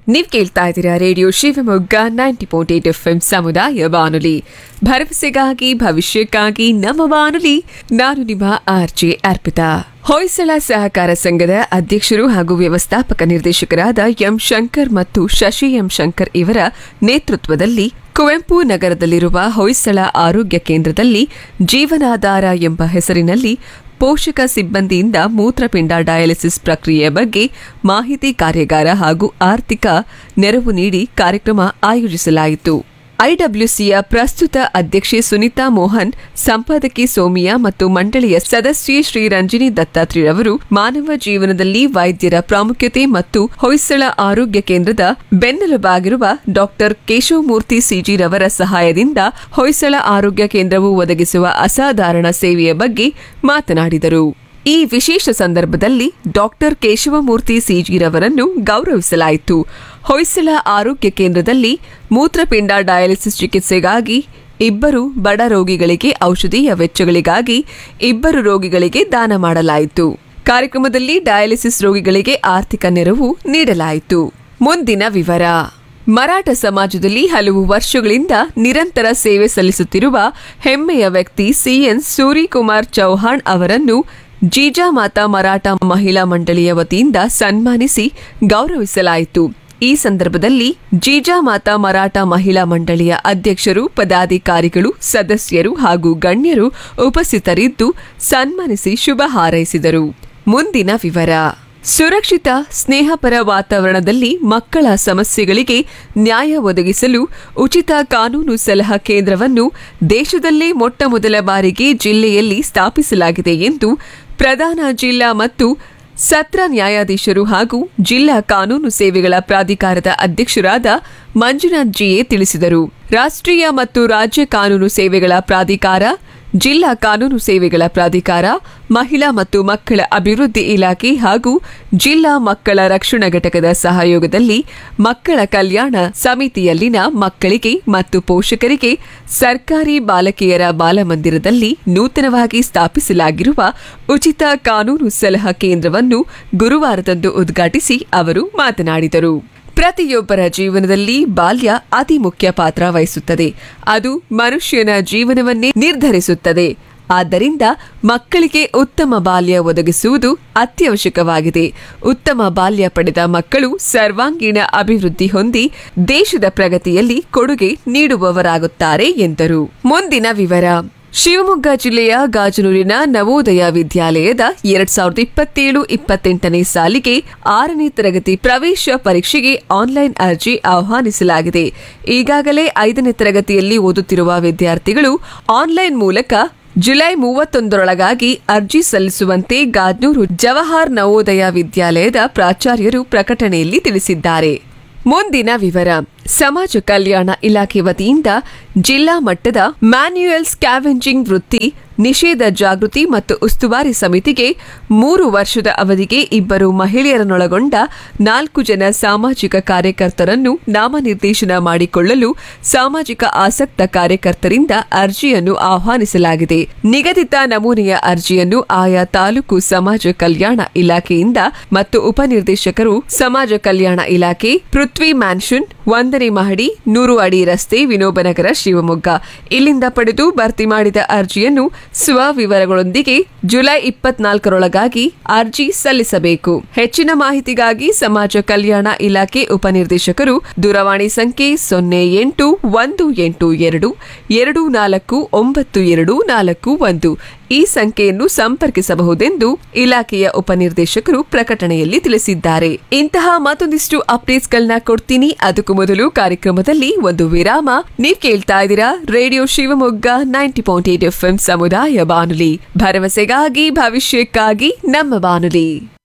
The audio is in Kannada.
ನೀವ್ ಕೇಳ್ತಾ ಇದ್ದೀರಾ radio Shivamogga ninety point eight F ಸಮುದಾಯ ಬಾನುಲಿ ಭರವಸೆಗಾಗಿ ಭವಿಷ್ಯಕ್ಕಾಗಿ ನಮ್ಮ ಬಾನುಲಿ ನಾನು ನಿಮ್ಮ ಆರ್ಜೆ ಅರ್ಪಿತಾ ಹೊಯ್ಸಳ ಸಹಕಾರ ಸಂಘದ ಅಧ್ಯಕ್ಷರು ಹಾಗೂ ವ್ಯವಸ್ಥಾಪಕ ನಿರ್ದೇಶಕರಾದ ಎಂ ಶಂಕರ್ ಮತ್ತು ಶಶಿ ಎಂ ಶಂಕರ್ ಇವರ ನೇತೃತ್ವದಲ್ಲಿ ಕುವೆಂಪು ನಗರದಲ್ಲಿರುವ ಹೊಯ್ಸಳ ಆರೋಗ್ಯ ಕೇಂದ್ರದಲ್ಲಿ ಜೀವನಾಧಾರ ಎಂಬ ಹೆಸರಿನಲ್ಲಿ ಪೋಷಕ ಸಿಬ್ಬಂದಿಯಿಂದ ಮೂತ್ರಪಿಂಡ ಡಯಾಲಿಸಿಸ್ ಪ್ರಕ್ರಿಯೆಯ ಬಗ್ಗೆ ಮಾಹಿತಿ ಕಾರ್ಯಾಗಾರ ಹಾಗೂ ಆರ್ಥಿಕ ನೆರವು ನೀಡಿ ಕಾರ್ಯಕ್ರಮ ಆಯೋಜಿಸಲಾಯಿತು ಐಡಬ್ಲ್ಯೂಸಿಯ ಪ್ರಸ್ತುತ ಅಧ್ಯಕ್ಷೆ ಸುನೀತಾ ಮೋಹನ್ ಸಂಪಾದಕಿ ಸೋಮಿಯಾ ಮತ್ತು ಮಂಡಳಿಯ ಸದಸ್ಯೆ ಶ್ರೀ ರಂಜಿನಿ ದತ್ತಾತ್ರಿರವರು ಮಾನವ ಜೀವನದಲ್ಲಿ ವೈದ್ಯರ ಪ್ರಾಮುಖ್ಯತೆ ಮತ್ತು ಹೊಯ್ಸಳ ಆರೋಗ್ಯ ಕೇಂದ್ರದ ಬೆನ್ನೆಲುಬಾಗಿರುವ ಡಾಕ್ಟರ್ ಕೇಶವಮೂರ್ತಿ ಸಿಜಿರವರ ಸಹಾಯದಿಂದ ಹೊಯ್ಸಳ ಆರೋಗ್ಯ ಕೇಂದ್ರವು ಒದಗಿಸುವ ಅಸಾಧಾರಣ ಸೇವೆಯ ಬಗ್ಗೆ ಮಾತನಾಡಿದರು ಈ ವಿಶೇಷ ಸಂದರ್ಭದಲ್ಲಿ ಡಾಕ್ಟರ್ ಕೇಶವಮೂರ್ತಿ ಸಿಜಿರವರನ್ನು ಗೌರವಿಸಲಾಯಿತು ಹೊಯ್ಸಳ ಆರೋಗ್ಯ ಕೇಂದ್ರದಲ್ಲಿ ಮೂತ್ರಪಿಂಡ ಡಯಾಲಿಸಿಸ್ ಚಿಕಿತ್ಸೆಗಾಗಿ ಇಬ್ಬರು ಬಡ ರೋಗಿಗಳಿಗೆ ಔಷಧಿಯ ವೆಚ್ಚಗಳಿಗಾಗಿ ಇಬ್ಬರು ರೋಗಿಗಳಿಗೆ ದಾನ ಮಾಡಲಾಯಿತು ಕಾರ್ಯಕ್ರಮದಲ್ಲಿ ಡಯಾಲಿಸಿಸ್ ರೋಗಿಗಳಿಗೆ ಆರ್ಥಿಕ ನೆರವು ನೀಡಲಾಯಿತು ಮುಂದಿನ ವಿವರ ಮರಾಠ ಸಮಾಜದಲ್ಲಿ ಹಲವು ವರ್ಷಗಳಿಂದ ನಿರಂತರ ಸೇವೆ ಸಲ್ಲಿಸುತ್ತಿರುವ ಹೆಮ್ಮೆಯ ವ್ಯಕ್ತಿ ಸಿಎನ್ ಸೂರಿಕುಮಾರ್ ಚೌಹಾಣ್ ಅವರನ್ನು ಜೀಜಾಮಾತಾ ಮರಾಠ ಮಹಿಳಾ ಮಂಡಳಿಯ ವತಿಯಿಂದ ಸನ್ಮಾನಿಸಿ ಗೌರವಿಸಲಾಯಿತು ಈ ಸಂದರ್ಭದಲ್ಲಿ ಜೀಜಾಮಾತಾ ಮರಾಠ ಮಹಿಳಾ ಮಂಡಳಿಯ ಅಧ್ಯಕ್ಷರು ಪದಾಧಿಕಾರಿಗಳು ಸದಸ್ಯರು ಹಾಗೂ ಗಣ್ಯರು ಉಪಸ್ಥಿತರಿದ್ದು ಸನ್ಮಾನಿಸಿ ಶುಭ ಹಾರೈಸಿದರು ಮುಂದಿನ ವಿವರ ಸುರಕ್ಷಿತ ಸ್ನೇಹಪರ ವಾತಾವರಣದಲ್ಲಿ ಮಕ್ಕಳ ಸಮಸ್ಯೆಗಳಿಗೆ ನ್ಯಾಯ ಒದಗಿಸಲು ಉಚಿತ ಕಾನೂನು ಸಲಹಾ ಕೇಂದ್ರವನ್ನು ದೇಶದಲ್ಲೇ ಮೊಟ್ಟ ಮೊದಲ ಬಾರಿಗೆ ಜಿಲ್ಲೆಯಲ್ಲಿ ಸ್ಥಾಪಿಸಲಾಗಿದೆ ಎಂದು ಪ್ರಧಾನ ಜಿಲ್ಲಾ ಮತ್ತು ಸತ್ರ ನ್ಯಾಯಾಧೀಶರು ಹಾಗೂ ಜಿಲ್ಲಾ ಕಾನೂನು ಸೇವೆಗಳ ಪ್ರಾಧಿಕಾರದ ಅಧ್ಯಕ್ಷರಾದ ಮಂಜುನಾಥ್ ಜಿಯೆ ತಿಳಿಸಿದರು ರಾಷ್ಟ್ರೀಯ ಮತ್ತು ರಾಜ್ಯ ಕಾನೂನು ಸೇವೆಗಳ ಪ್ರಾಧಿಕಾರ ಜಿಲ್ಲಾ ಕಾನೂನು ಸೇವೆಗಳ ಪ್ರಾಧಿಕಾರ ಮಹಿಳಾ ಮತ್ತು ಮಕ್ಕಳ ಅಭಿವೃದ್ಧಿ ಇಲಾಖೆ ಹಾಗೂ ಜಿಲ್ಲಾ ಮಕ್ಕಳ ರಕ್ಷಣಾ ಘಟಕದ ಸಹಯೋಗದಲ್ಲಿ ಮಕ್ಕಳ ಕಲ್ಯಾಣ ಸಮಿತಿಯಲ್ಲಿನ ಮಕ್ಕಳಿಗೆ ಮತ್ತು ಪೋಷಕರಿಗೆ ಸರ್ಕಾರಿ ಬಾಲಕಿಯರ ಬಾಲಮಂದಿರದಲ್ಲಿ ನೂತನವಾಗಿ ಸ್ಥಾಪಿಸಲಾಗಿರುವ ಉಚಿತ ಕಾನೂನು ಸಲಹಾ ಕೇಂದ್ರವನ್ನು ಗುರುವಾರದಂದು ಉದ್ಘಾಟಿಸಿ ಅವರು ಮಾತನಾಡಿದರು ಪ್ರತಿಯೊಬ್ಬರ ಜೀವನದಲ್ಲಿ ಬಾಲ್ಯ ಅತಿ ಮುಖ್ಯ ಪಾತ್ರ ವಹಿಸುತ್ತದೆ ಅದು ಮನುಷ್ಯನ ಜೀವನವನ್ನೇ ನಿರ್ಧರಿಸುತ್ತದೆ ಆದ್ದರಿಂದ ಮಕ್ಕಳಿಗೆ ಉತ್ತಮ ಬಾಲ್ಯ ಒದಗಿಸುವುದು ಅತ್ಯವಶ್ಯಕವಾಗಿದೆ ಉತ್ತಮ ಬಾಲ್ಯ ಪಡೆದ ಮಕ್ಕಳು ಸರ್ವಾಂಗೀಣ ಅಭಿವೃದ್ಧಿ ಹೊಂದಿ ದೇಶದ ಪ್ರಗತಿಯಲ್ಲಿ ಕೊಡುಗೆ ನೀಡುವವರಾಗುತ್ತಾರೆ ಎಂದರು ಮುಂದಿನ ವಿವರ ಶಿವಮೊಗ್ಗ ಜಿಲ್ಲೆಯ ಗಾಜನೂರಿನ ನವೋದಯ ವಿದ್ಯಾಲಯದ ಎರಡ್ ಸಾವಿರದ ಇಪ್ಪತ್ತೇಳು ಇಪ್ಪತ್ತೆಂಟನೇ ಸಾಲಿಗೆ ಆರನೇ ತರಗತಿ ಪ್ರವೇಶ ಪರೀಕ್ಷೆಗೆ ಆನ್ಲೈನ್ ಅರ್ಜಿ ಆಹ್ವಾನಿಸಲಾಗಿದೆ ಈಗಾಗಲೇ ಐದನೇ ತರಗತಿಯಲ್ಲಿ ಓದುತ್ತಿರುವ ವಿದ್ಯಾರ್ಥಿಗಳು ಆನ್ಲೈನ್ ಮೂಲಕ ಜುಲೈ ಮೂವತ್ತೊಂದರೊಳಗಾಗಿ ಅರ್ಜಿ ಸಲ್ಲಿಸುವಂತೆ ಗಾಜ್ನೂರು ಜವಾಹರ್ ನವೋದಯ ವಿದ್ಯಾಲಯದ ಪ್ರಾಚಾರ್ಯರು ಪ್ರಕಟಣೆಯಲ್ಲಿ ತಿಳಿಸಿದ್ದಾರೆ ಮುಂದಿನ ವಿವರ ಸಮಾಜ ಕಲ್ಯಾಣ ಇಲಾಖೆ ವತಿಯಿಂದ ಜಿಲ್ಲಾ ಮಟ್ಟದ ಮ್ಯಾನ್ಯುಯಲ್ ಸ್ಕ್ಯಾವೆಂಜಿಂಗ್ ವೃತ್ತಿ ನಿಷೇಧ ಜಾಗೃತಿ ಮತ್ತು ಉಸ್ತುವಾರಿ ಸಮಿತಿಗೆ ಮೂರು ವರ್ಷದ ಅವಧಿಗೆ ಇಬ್ಬರು ಮಹಿಳೆಯರನ್ನೊಳಗೊಂಡ ನಾಲ್ಕು ಜನ ಸಾಮಾಜಿಕ ಕಾರ್ಯಕರ್ತರನ್ನು ನಾಮನಿರ್ದೇಶನ ಮಾಡಿಕೊಳ್ಳಲು ಸಾಮಾಜಿಕ ಆಸಕ್ತ ಕಾರ್ಯಕರ್ತರಿಂದ ಅರ್ಜಿಯನ್ನು ಆಹ್ವಾನಿಸಲಾಗಿದೆ ನಿಗದಿತ ನಮೂನೆಯ ಅರ್ಜಿಯನ್ನು ಆಯಾ ತಾಲೂಕು ಸಮಾಜ ಕಲ್ಯಾಣ ಇಲಾಖೆಯಿಂದ ಮತ್ತು ಉಪನಿರ್ದೇಶಕರು ಸಮಾಜ ಕಲ್ಯಾಣ ಇಲಾಖೆ ಪೃಥ್ವಿ ಮ್ಯಾನ್ಷನ್ ಒಂದನೇ ಮಹಡಿ ನೂರು ಅಡಿ ರಸ್ತೆ ವಿನೋಬನಗರ ಶಿವಮೊಗ್ಗ ಇಲ್ಲಿಂದ ಪಡೆದು ಭರ್ತಿ ಮಾಡಿದ ಅರ್ಜಿಯನ್ನು ಸ್ವವಿವರಗಳೊಂದಿಗೆ ಜುಲೈ ಇಪ್ಪತ್ನಾಲ್ಕರೊಳಗಾಗಿ ಅರ್ಜಿ ಸಲ್ಲಿಸಬೇಕು ಹೆಚ್ಚಿನ ಮಾಹಿತಿಗಾಗಿ ಸಮಾಜ ಕಲ್ಯಾಣ ಇಲಾಖೆ ಉಪನಿರ್ದೇಶಕರು ದೂರವಾಣಿ ಸಂಖ್ಯೆ ಸೊನ್ನೆ ಎಂಟು ಒಂದು ಎಂಟು ಎರಡು ಎರಡು ನಾಲ್ಕು ಒಂಬತ್ತು ಎರಡು ನಾಲ್ಕು ಒಂದು ಈ ಸಂಖ್ಯೆಯನ್ನು ಸಂಪರ್ಕಿಸಬಹುದೆಂದು ಇಲಾಖೆಯ ಉಪನಿರ್ದೇಶಕರು ಪ್ರಕಟಣೆಯಲ್ಲಿ ತಿಳಿಸಿದ್ದಾರೆ ಇಂತಹ ಮತ್ತೊಂದಿಷ್ಟು ಅಪ್ಡೇಟ್ಸ್ಗಳನ್ನ ಕೊಡ್ತೀನಿ ಅದಕ್ಕೂ ಮೊದಲು ಕಾರ್ಯಕ್ರಮದಲ್ಲಿ ಒಂದು ವಿರಾಮ ನೀವ್ ಕೇಳ್ತಾ ಇದ್ದೀರಾ radio Shivamogga ninety point eight F ಸಮುದಾಯ ಬಾನುಲಿ ಭರವಸೆಗಾಗಿ ಭವಿಷ್ಯಕ್ಕಾಗಿ ನಮ್ಮ ಬಾನುಲಿ